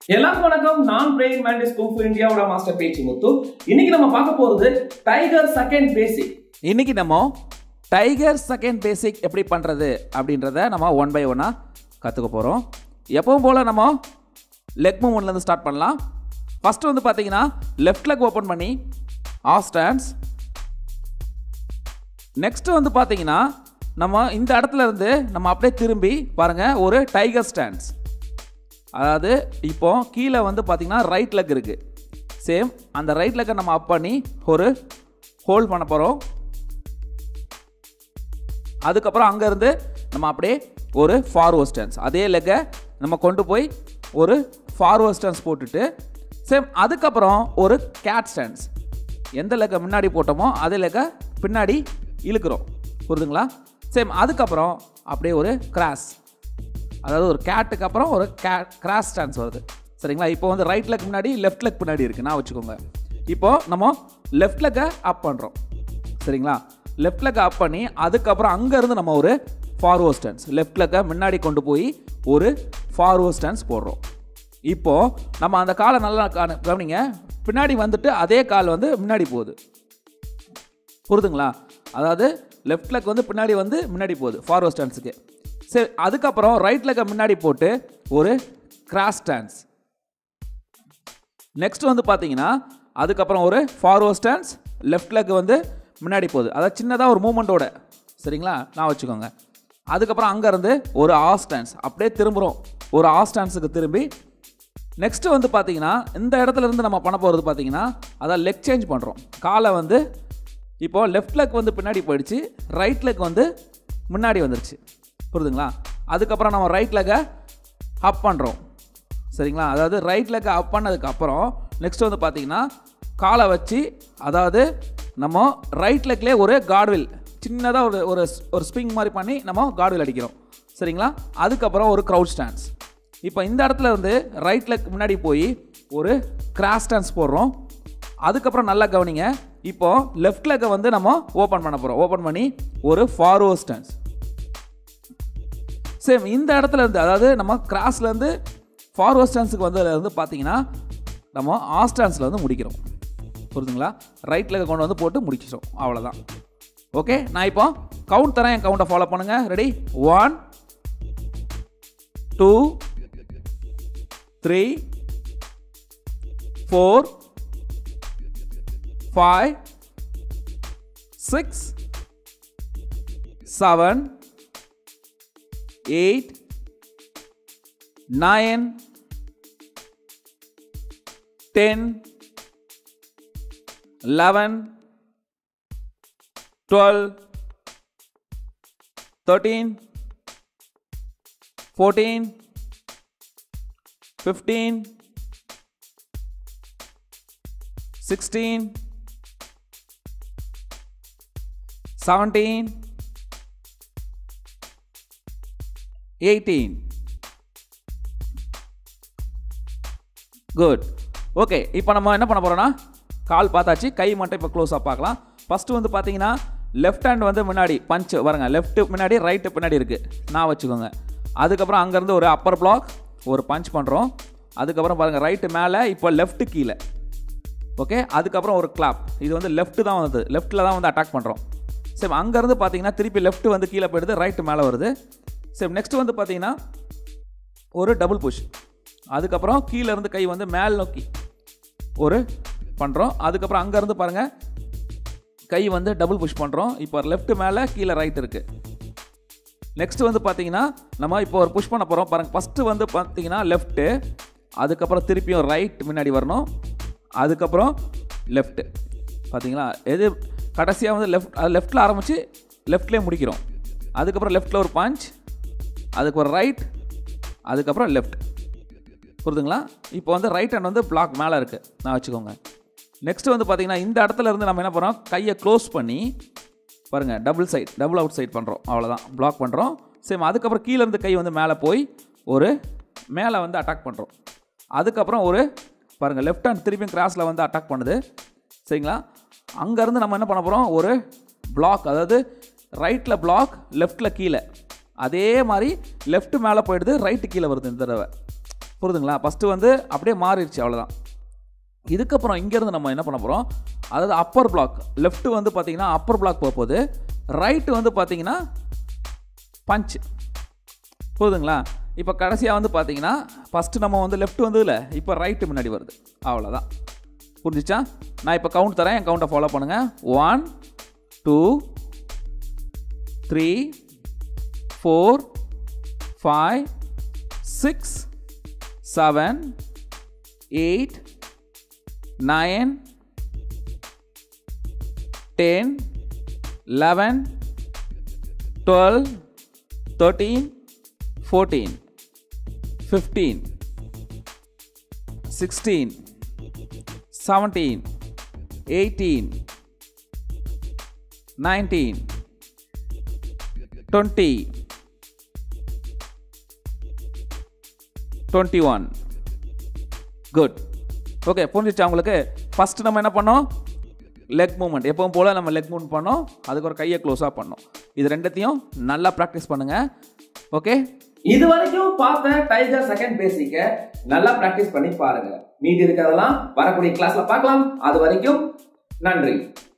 எல்லாருக்கும் வணக்கம் நான் பிரெயின் மேண்டிஸ் குங்ஃபு இந்தியாவோட மாஸ்டர் பேச்சு முத்து இன்னைக்கு நம்ம பார்க்க போறது டைகர் செகண்ட் பேசிக் இன்னைக்கு நம்ம டைகர் செகண்ட் பேசிக் எப்படி பண்ணுறது அப்படின்றத நம்ம ஒன் பை ஒன்னாக கற்றுக்க போகிறோம் எப்பவும் போல் நம்ம லெக் மூவ்மெண்ட்லேருந்து ஸ்டார்ட் பண்ணலாம் ஃபஸ்ட்டு வந்து பார்த்தீங்கன்னா லெஃப்ட் லெக் ஓப்பன் பண்ணி ஆஃப் ஸ்டாண்ட்ஸ் நெக்ஸ்ட்டு வந்து பார்த்தீங்கன்னா நம்ம இந்த இடத்துல இருந்து நம்ம அப்படியே திரும்பி பாருங்கள் ஒரு டைகர் ஸ்டாண்ட்ஸ் அதாவது இப்போ கீழே வந்து பார்த்தீங்கன்னா ரைட் லெக் இருக்குது சேம் அந்த ரைட் லெக்கை நம்ம அப் பண்ணி ஒரு ஹோல்ட் பண்ண போகிறோம் அதுக்கப்புறம் அங்கேருந்து நம்ம அப்படியே ஒரு ஃபார்வர்ட் ஸ்டான்ஸ் அதே லெக்கை நம்ம கொண்டு போய் ஒரு ஃபார்வர்ட் ஸ்டான்ஸ் போட்டுட்டு சேம் அதுக்கப்புறம் ஒரு கேட் ஸ்டான்ஸ் எந்த லெக்கை முன்னாடி போட்டோமோ அதே லெக்கை பின்னாடி இழுக்கிறோம் புரியுதுங்களா சேம் அதுக்கப்புறம் அப்படியே ஒரு கிராஸ் அதாவது ஒரு கேட்டுக்கு அப்புறம் ஒரு கே கிராஸ் ஸ்டான்ஸ் வருது சரிங்களா இப்போ வந்து ரைட் லெக் முன்னாடி லெஃப்ட் லெக் பின்னாடி இருக்குது நான் வச்சுக்கோங்க இப்போ நம்ம லெஃப்ட் லெக்கை அப் பண்ணுறோம் சரிங்களா லெஃப்ட் லெக்கை அப் பண்ணி அதுக்கப்புறம் அங்கேருந்து நம்ம ஒரு ஃபார்வர்ட் ஸ்டான்ஸ் லெஃப்ட் லெக்கை முன்னாடி கொண்டு போய் ஒரு ஃபார்வர்ட் ஸ்டான்ஸ் போடுறோம் இப்போது நம்ம அந்த காலை நல்லா கவனி- கவனிங்க பின்னாடி வந்துட்டு அதே கால் வந்து முன்னாடி போகுது புரியுதுங்களா அதாவது லெஃப்ட் லெக் வந்து பின்னாடி வந்து முன்னாடி போகுது ஃபார்வர்ட் ஸ்டான்ஸுக்கு சரி அதுக்கப்புறம் ரைட் லெக்கை முன்னாடி போட்டு ஒரு கிராஸ் ஸ்டான்ஸ் நெக்ஸ்ட் வந்து பார்த்தீங்கன்னா அதுக்கப்புறம் ஒரு ஃபார்வர்ட் ஸ்டான்ஸ் லெஃப்ட் லெக் வந்து முன்னாடி போகுது அதாவது சின்னதாக ஒரு மூமெண்ட்டோட சரிங்களா நான் வச்சுக்கோங்க அதுக்கப்புறம் அங்கேருந்து ஒரு ஆ ஸ்டான்ஸ் அப்படியே திரும்புகிறோம் ஒரு ஆ ஸ்டான்ஸுக்கு திரும்பி நெக்ஸ்ட் வந்து பார்த்தீங்கன்னா இந்த இடத்துல இருந்து நம்ம பண்ண போகிறது பார்த்தீங்கன்னா அதான் லெக் சேஞ்ச் பண்ணுறோம் காலை வந்து இப்போ லெஃப்ட் லெக் வந்து பின்னாடி போயிடுச்சு ரைட் லெக் வந்து முன்னாடி வந்துருச்சு புரியுதுங்களா அதுக்கப்புறம் நம்ம ரைட் லெக்கை அப் பண்ணுறோம் சரிங்களா அதாவது ரைட் லெக்கை அப் பண்ணதுக்கு அப்புறம் நெக்ஸ்ட் வந்து பார்த்தீங்கன்னா காலை வச்சு அதாவது நம்ம ரைட் லெக்லேயே ஒரு கார்ட்வில் சின்னதாக ஒரு ஒரு ஒரு ஸ்பிங் மாதிரி பண்ணி நம்ம கார்ட்வில் அடிக்கிறோம் சரிங்களா அதுக்கப்புறம் ஒரு க்ரௌட் ஸ்டான்ஸ் இப்போ இந்த இடத்துல இருந்து ரைட் லெக் முன்னாடி போய் ஒரு கிராஸ் ஸ்டான்ஸ் போடுறோம் அதுக்கப்புறம் நல்லா கவனிங்க இப்போ லெஃப்ட் லெக்கை வந்து நம்ம ஓப்பன் பண்ண போகிறோம் ஓப்பன் பண்ணி ஒரு ஃபார்வர்ட் ஸ்டான்ஸ் சேம் இந்த இடத்துல இருந்து அதாவது நம்ம கிராஸ்லேருந்து ஃபார்வர்ட் ஸ்டான்ஸுக்கு வந்ததுலேருந்து பார்த்தீங்கன்னா நம்ம ஆ ஸ்டான்ஸில் வந்து முடிக்கிறோம் புரியுதுங்களா ரைட் லெக்கை கொண்டு வந்து போட்டு முடிச்சிட்டோம் அவ்வளோதான் ஓகே நான் இப்போ கவுண்ட் தரேன் என் கவுண்ட்டை ஃபாலோ பண்ணுங்கள் ready one two three four five six seven eight, nine, ten, eleven, twelve, thirteen, fourteen, fifteen, sixteen, seventeen. Eighteen good okay இப்போ நம்ம என்ன பண்ண போகிறோம்னா கால் பார்த்தாச்சு கை மட்டும் இப்போ க்ளோஸாக பார்க்கலாம் ஃபஸ்ட்டு வந்து பார்த்தீங்கன்னா லெஃப்ட் ஹேண்ட் வந்து முன்னாடி பஞ்ச் பாருங்க லெஃப்ட் முன்னாடி ரைட்டு பின்னாடி இருக்குது நான் வச்சுக்கோங்க அதுக்கப்புறம் அங்கேருந்து ஒரு அப்பர் பிளாக் ஒரு பஞ்ச் பண்ணுறோம் அதுக்கப்புறம் பாருங்கள் ரைட்டு மேலே இப்போ லெஃப்ட் கீழே ஓகே அதுக்கப்புறம் ஒரு கிளாப் இது வந்து லெஃப்ட் தான் வந்தது லெஃப்ட்டில் தான் வந்து அட்டாக் பண்ணுறோம் சரி அங்கேருந்து பார்த்தீங்கன்னா திருப்பி லெஃப்ட் வந்து கீழே போயிடுது ரைட்டு மேலே வருது சரி நெக்ஸ்ட் வந்து பார்த்தீங்கன்னா ஒரு டபுள் புஷ் அதுக்கப்புறம் கீழே இருந்து கை வந்து மேல் நோக்கி ஒரு பண்ணுறோம் அதுக்கப்புறம் அங்கேருந்து பாருங்கள் கை வந்து டபுள் புஷ் பண்ணுறோம் இப்போ லெஃப்ட் மேலே கீழே ரைட் இருக்குது நெக்ஸ்ட் வந்து பார்த்தீங்கன்னா நம்ம இப்போ ஒரு புஷ் பண்ண போகிறோம் பாருங்கள் ஃபஸ்ட்டு வந்து பார்த்தீங்கன்னா லெஃப்ட்டு அதுக்கப்புறம் திருப்பியும் ரைட் முன்னாடி வரணும் அதுக்கப்புறம் லெஃப்ட்டு பார்த்தீங்களா எது கடைசியாக வந்து லெஃப்ட் லெஃப்ட்டில் ஆரம்பித்து லெஃப்ட்லேயே முடிக்கிறோம் அதுக்கப்புறம் லெஃப்ட்டில் ஒரு பஞ்ச் அதுக்கு ஒரு ரைட் அதுக்கப்புறம் லெஃப்ட் புரியுதுங்களா இப்போ வந்து ரைட் ஹேண்ட் வந்து பிளாக் மேலே இருக்குது நான் வச்சுக்கோங்க நெக்ஸ்ட் வந்து பார்த்தீங்கன்னா இந்த இடத்துல இருந்து நம்ம என்ன பண்ணுறோம் கையை க்ளோஸ் பண்ணி பாருங்கள் double side double outside பண்ணுறோம் அவ்வளோதான் பிளாக் பண்ணுறோம் சேம் அதுக்கப்புறம் கீழே இருந்து கை வந்து மேலே போய் ஒரு மேலே வந்து அட்டாக் பண்ணுறோம் அதுக்கப்புறம் ஒரு பாருங்கள் லெஃப்ட் ஹேண்ட் திருப்பியும் கிராஸில் வந்து அட்டாக் பண்ணுது சரிங்களா அங்கேருந்து நம்ம என்ன பண்ண போகிறோம் ஒரு பிளாக் அதாவது ரைட்டில் பிளாக் லெஃப்ட்டில் கீழே அதே மாதிரி லெஃப்ட் மேலே போயிடுது ரைட்டு கீழே வருது இந்த தடவை புரியுதுங்களா ஃபஸ்ட்டு வந்து அப்படியே மாறிடுச்சு அவ்வளோதான் இதுக்கப்புறம் இங்கேருந்து நம்ம என்ன பண்ண போகிறோம் அதாவது அப்பர் பிளாக் லெஃப்ட் வந்து பார்த்தீங்கன்னா அப்பர் பிளாக் போக போகுது ரைட்டு வந்து பார்த்தீங்கன்னா பஞ்ச் புரியுதுங்களா இப்போ கடைசியாக வந்து பார்த்தீங்கன்னா ஃபஸ்ட்டு நம்ம வந்து லெஃப்ட் வந்து இல்லை இப்போ ரைட்டு முன்னாடி வருது அவ்வளோதான் புரிஞ்சிச்சா நான் இப்போ கவுண்ட் தரேன் என் கவுண்ட்டை ஃபாலோ பண்ணுங்கள் one two three four five six seven eight nine ten eleven twelve thirteen fourteen fifteen sixteen seventeen eighteen nineteen twenty twenty one good okay புரிஞ்சிச்சா உங்களுக்கு ஃபஸ்ட்டு நம்ம என்ன பண்ணோம் லெக் மூவ்மெண்ட் எப்பவும் போல் நம்ம லெக் மூவ்மெண்ட் பண்ணோம் அதுக்கு ஒரு கையை க்ளோஸாக பண்ணோம் இது ரெண்டத்தையும் நல்லா ப்ராக்டிஸ் பண்ணுங்கள் ஓகே இது வரைக்கும் பார்த்த டைகர் செகண்ட் பேசிக்க நல்லா பிராக்டிஸ் பண்ணி பாருங்க மீதி இருக்கிறதெல்லாம் வரக்கூடிய கிளாஸ்ல பார்க்கலாம் அது வரைக்கும் நன்றி